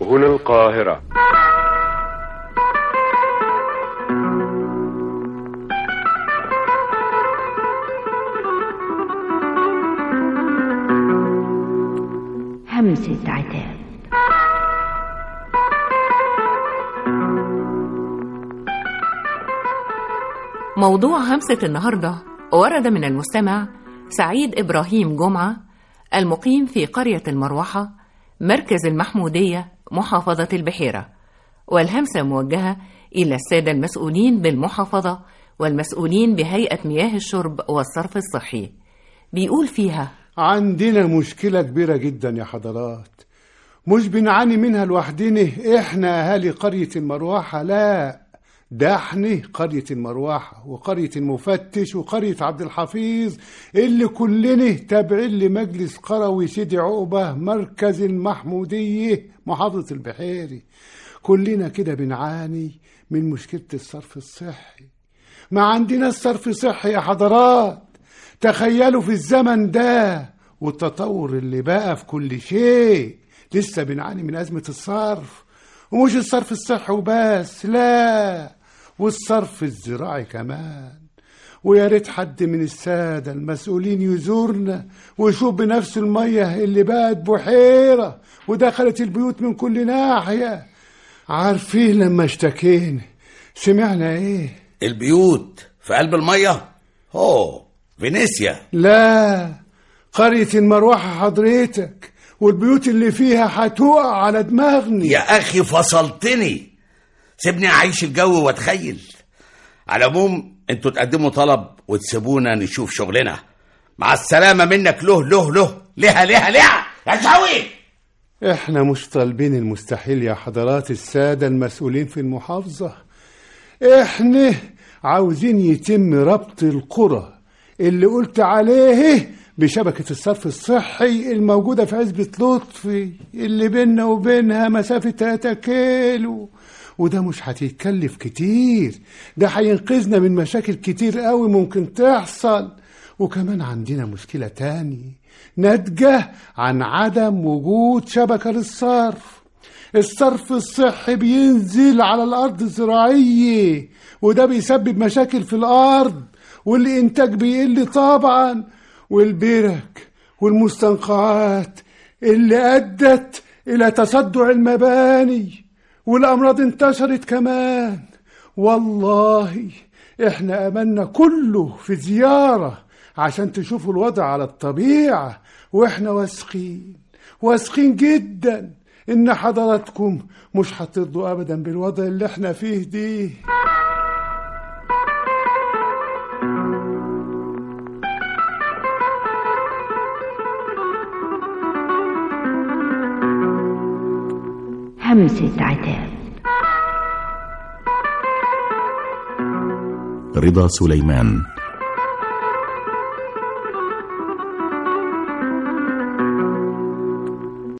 هنا القاهرة همسة عتاب موضوع همسة النهاردة ورد من المستمع سعيد إبراهيم جمعة المقيم في قرية المروحة مركز المحمودية محافظة البحيرة والهمسة موجهة إلى السادة المسؤولين بالمحافظة والمسؤولين بهيئة مياه الشرب والصرف الصحي بيقول فيها عندنا مشكلة كبيرة جدا يا حضرات مش بنعاني منها لوحدنا احنا اهالي قرية المروحة لا ده احنا قرية المروحة وقرية المفتش وقرية عبد الحفيظ اللي كلنا تابعين لمجلس قروي سيدي عقبة مركز المحمودية محافظة البحيري كلنا كده بنعاني من مشكلة الصرف الصحي ما عندنا الصرف صحي يا حضرات تخيلوا في الزمن ده والتطور اللي بقى في كل شيء لسه بنعاني من أزمة الصرف ومش الصرف الصحي وبس لا والصرف الزراعي كمان ويا ريت حد من السادة المسؤولين يزورنا ويشوف بنفسه المية اللي بقت بحيرة ودخلت البيوت من كل ناحية عارفين لما اشتكينا سمعنا ايه البيوت في قلب المية هو فينيسيا لا قرية المروحة حضرتك والبيوت اللي فيها هتقع على دماغني يا أخي فصلتني سيبني أعيش الجو وأتخيل على العموم انتوا تقدموا طلب وتسيبونا نشوف شغلنا مع السلامة منك له له له لها لها لها يا شوي احنا مش طالبين المستحيل يا حضرات السادة المسؤولين في المحافظة احنا عاوزين يتم ربط القرى اللي قلت عليه بشبكة الصرف الصحي الموجودة في عزبة لطفي اللي بيننا وبينها مسافة 3 كيلو وده مش هتتكلف كتير ده هينقذنا من مشاكل كتير قوي ممكن تحصل وكمان عندنا مشكلة تاني ناتجة عن عدم وجود شبكة للصرف الصرف الصحي بينزل على الأرض الزراعية وده بيسبب مشاكل في الأرض والإنتاج بيقل طبعا والبرك والمستنقعات اللي أدت إلى تصدع المباني والأمراض انتشرت كمان والله إحنا أملنا كله في زيارة عشان تشوفوا الوضع على الطبيعة وإحنا واثقين واثقين جدا إن حضراتكم مش هترضوا أبدا بالوضع اللي إحنا فيه دي همسة عتاب رضا سليمان